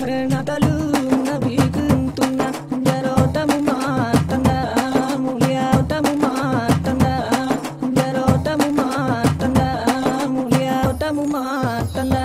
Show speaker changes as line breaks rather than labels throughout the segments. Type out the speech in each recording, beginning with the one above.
నటలు నవీకుంటున్న జరోటము మాటంగా ములియాటము మాటంగా జరోటము మాటంగా ములియాటము మాటంగా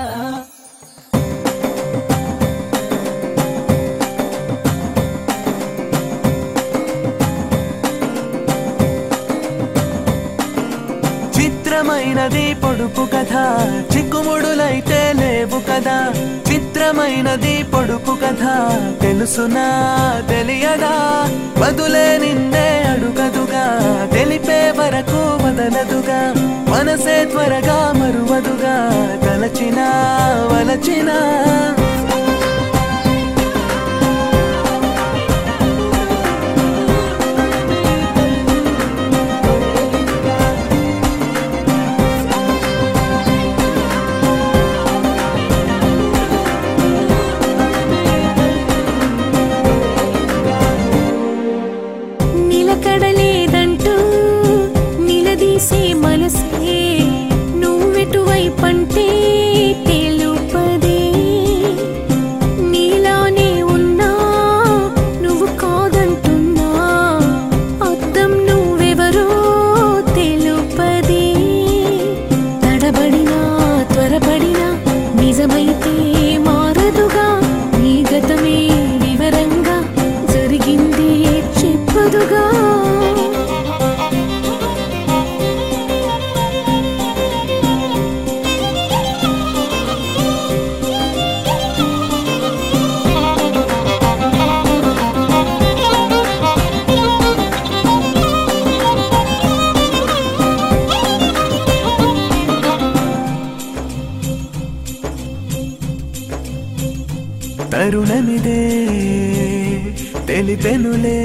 చిత్రమైనది పొడుపు కథ చిక్కుముడులైతే లేవు కదా చిత్రమైనది పొడుపు కథ తెలుసునా తెలియదా బదులే నిన్నే అడుగదుగా తెలిపే వరకు వదలదుగా మనసే త్వరగా మరువదుగా తలచినా వలచినా
నిలకడలేదంటూ నిలదీసే మనసే నువ్వెటువైపంటే తెలుపదే నీలానే ఉన్నా నువ్వు కాదంటున్నా అర్థం నువ్వెవరో తెలుపదే తడబడినా త్వరపడినా నిజమైతే మారదుగా నీ గతమే వివరంగా జరిగింది చెప్పదుగా
తరుణమిదే తెలిపెనులే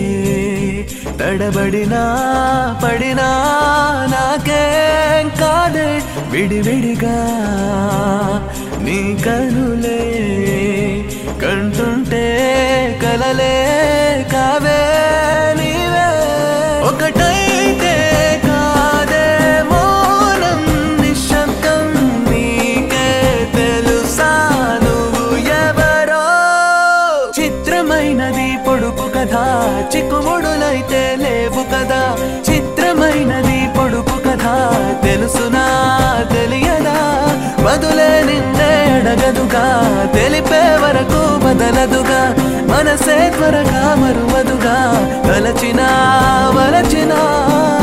తడబడినా పడినా నాకేం కాదే విడివిడిగా నీ కనులే కంటుంటే కలలే కావే నీవే ఒకటైతే కాదే మౌనం నిశ్శబ్దం నీకే తెలుసా నువ్వు ఎవరో చిత్రమైనది పొడుపు కథ చిక్కుముడులైతే లేవు కదా చిత్రమైనది పొడుపు కథ తెలుసునా తెలియదా బదులే నిన్నే అడగదుగా తెలిపే వరకు బదలదుగా మనసే త్వరగా మరువదుగా తలచినా వలచినా